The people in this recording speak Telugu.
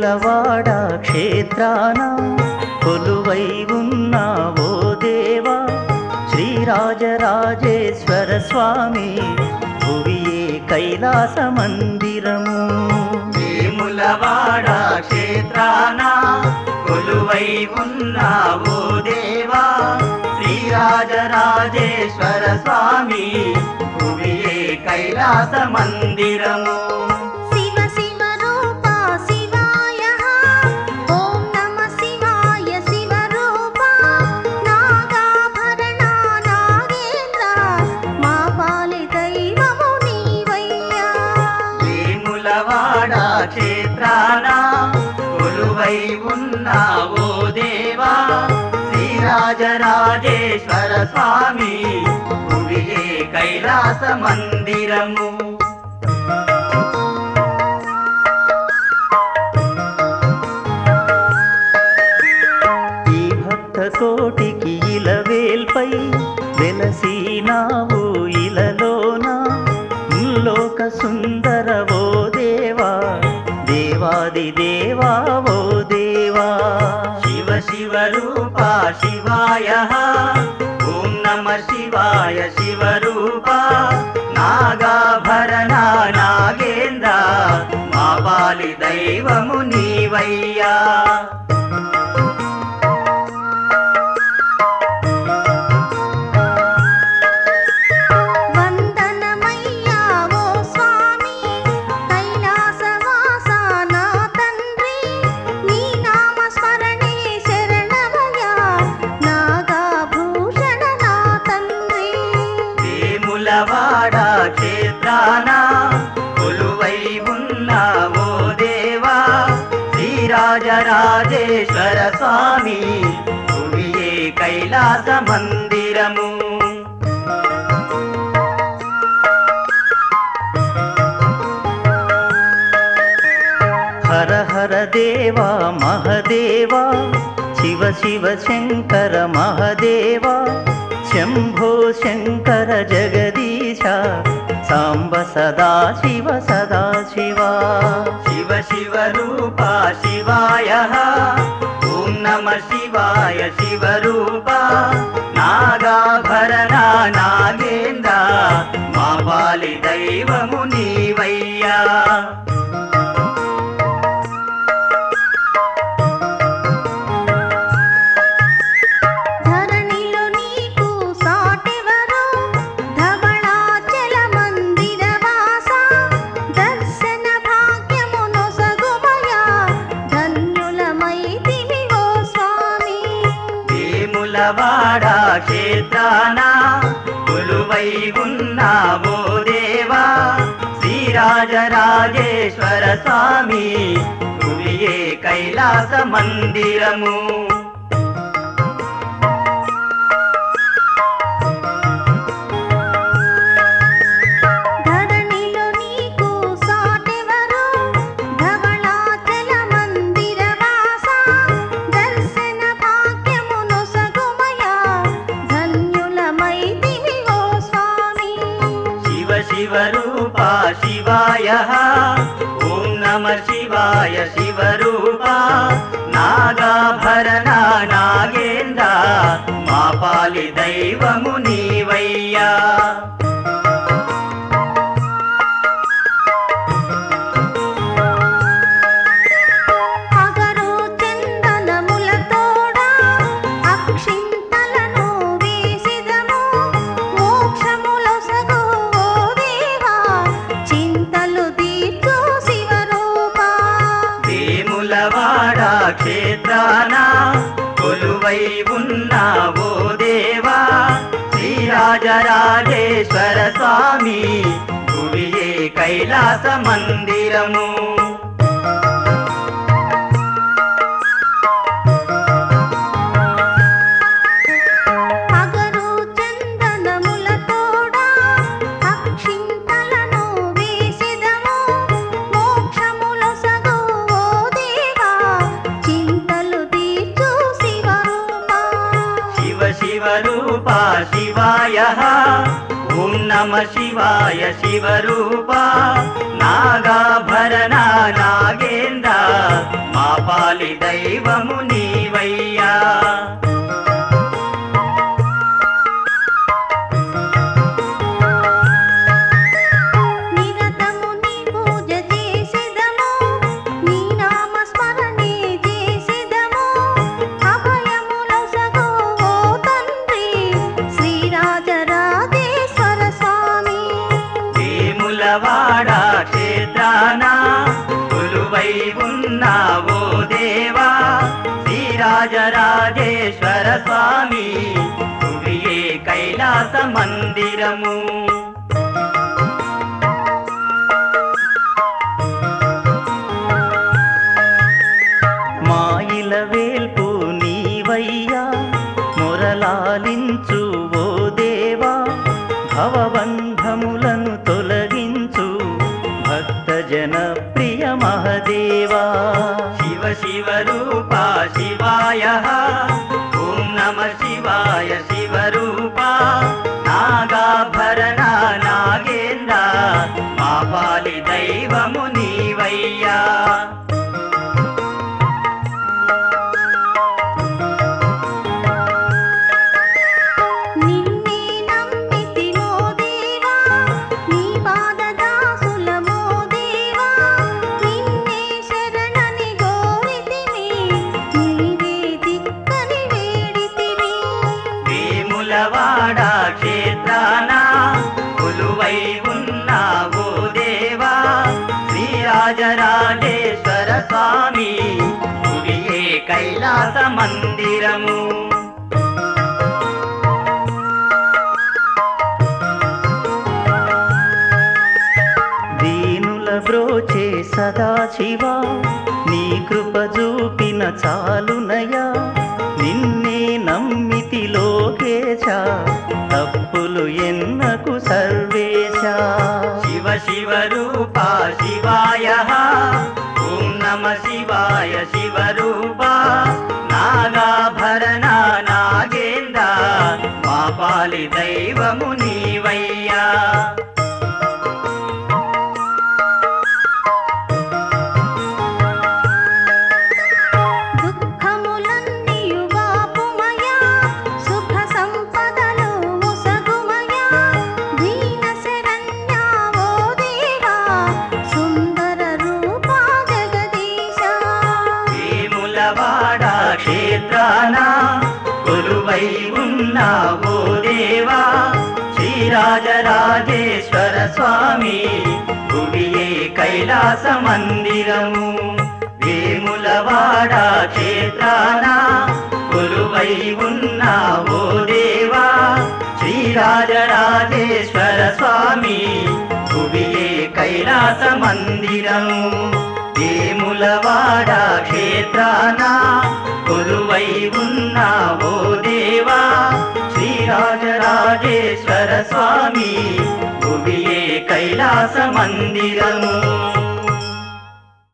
వేములవాడ క్షేత్రాన కొలువై ఉన్నావో దేవా శ్రీరాజరాజేశ్వర స్వామి భువియే కైలాస మందిరము వేములవాడ క్షేత్రాన కొలువై ఉన్నావో దేవా శ్రీరాజరాజేశ్వర స్వామి భువియే కైలాస మందిరము శివ శివ రూప శివాయ ఓం నమ శివాయ శివ రూప నాగాభరణ నాగేంద్ర మా పాలి దైవము నీవయ్యా వేములవాడ క్షేత్రాన కొలువై ఉన్నావో దేవా శ్రీరాజరాజేశ్వర స్వామి భువియే కైలాస మందిరము ఈ భక్త కోటికి ఇలవేల్పై వెలసినావు ఇలలోన లోక సుందర ఓ దేవా దేవాది దేవా ఓ దేవా శివ శివ రూప శివాయ ఓం నమ శివాయ శివ రూప నాగాభరణ నాగేంద్ర మా పాలి దైవము నీవయ్యా వందనమయ్యా ఓ స్వామి కైలాసవాస నా తండ్రి నీ నామ స్మరణే శరణమయ్యా నాగాభూషణ నా తండ్రి వేములవాడ క్షేత్రాన కొలువై ఉన్నావో దేవా శ్రీరాజరాజేశ్వర స్వామి భువియే కైలాస మందిరము హర హర దేవా మహదేవా శివ శివ శంకర మహదేవా శంభో శంకర జగదీశ సాంబ సదా శివ సదా శివా శివ శివ రూప శివాయ ఓం నమ శివాయ శివ రూప నాగాభరణ నాగేంద్ర మా పాలి దైవము నీవయ్యా ధరణిలో నీకు సాటెవరు ధవళాచల మందిర వాస దర్శన భాగ్యము నొసగుమయా ధన్యులమైతివి ఓ స్వామి వేములవాడ క్షేత్రాన కొలువై ఉన్నావో దేవా శ్రీరాజరాజేశ్వర స్వామి భువియే కైలాస మందిరము ధరణిలో నీకు సాటెవరు ధవళాచల మందిర వాస దర్శన భాగ్యము నొసగుమయా ధన్యులమైతివి ఓ స్వామి శివ శివ రూప శివాయ ఓం నమ శివాయ శివ రూప నాగాభరణ నాగేంద్ర మా పాలి దైవము నీవయ్యా అగరు చందనములతోడ అక్షింతలను వేసిదము మోక్షములొసగు ఓ దేవా చింతలు తీర్చు శివరూపా వేములవాడ క్షేత్రాన కొలువై ఉన్నావో దేవా శ్రీరాజరాజేశ్వర స్వామి భువియే కైలాస మందిరము అగరు చందనములతోడ అక్షింతలను వేసిదము మోక్షములొసగు ఓ దేవా చింతలు తీర్చు శివరూపా శివ శివ రూప శివాయ ఓం నమ శివాయ శివ రూప నాగాభరణ నాగేంద్ర మా పాలి దైవము నీవయ్యా నిరతము నీ పూజ చేసెదము నీ నామ స్మరణే చేసెదము అభయములొసగు ఓ తండ్రి శ్రీరాజరాజేశ్వర స్వామి వేములవాడ క్షేత్రాన కొలువై ఉన్నావో దేవా శ్రీరాజరాజేశ్వర స్వామి కుడియే కైలాస మందిరము మాయిల వేల్పు నీవయ్యా మురలాలించు ఓ దేవా భవబంధములను తొలగించు భక్తజన ప్రియ మహదేవా శివ శివ రూప శివాయ ఓం నమ శివాయ శివ రూప నాగాభరణ నాగేంద్ర మా పాలి దైవము నీవయ్యా నిన్నే నమ్మితిమో దేవా నీ పాదదాసులమో దేవా నిన్నే శరణని గోరితిమి నీవే దిక్కని వేడితిమి వేములవాడ క్షేత్రాన కొలువై ఉన్నావో దేవా శ్రీరాజరాజేశ్వర స్వామి గుడియే కైలాస మందిరము దీనుల బ్రోచే సదాశివా నీ కృప చూపిన చాలునయా నిన్నే నమ్మితి లోకేశ తప్పులు ఎన్నకు సర్వేశ శివ శివ రూప శివాయ ఓం నమ శివాయ శివ రూప నాగాభరణ నాగేంద్ర మా పాలి దైవము నీవయ్యా దుఃఖములన్నీయు బాపుమయా సుఖ సంపదలు ముసగుమయా దీన శరణ్యా ఓ దేవా సుందర రూపా జగదీశ వేములవాడ క్షేత్రాన కొలువై ఉన్నావో దేవా శ్రీరాజరాజేశ్వర స్వామి గుడియే కైలాస మందిరము వేములవాడ క్షేత్రాన కొలువై ఉన్నావో దేవా శ్రీరాజరాజేశ్వర స్వామి గుడియే కైలాస మందిరము వేములవాడ క్షేత్రాన కొలువై ఉన్నావో దేవా శ్రీరాజరాజేశ్వర స్వామి భువియే కైలాస మందిరము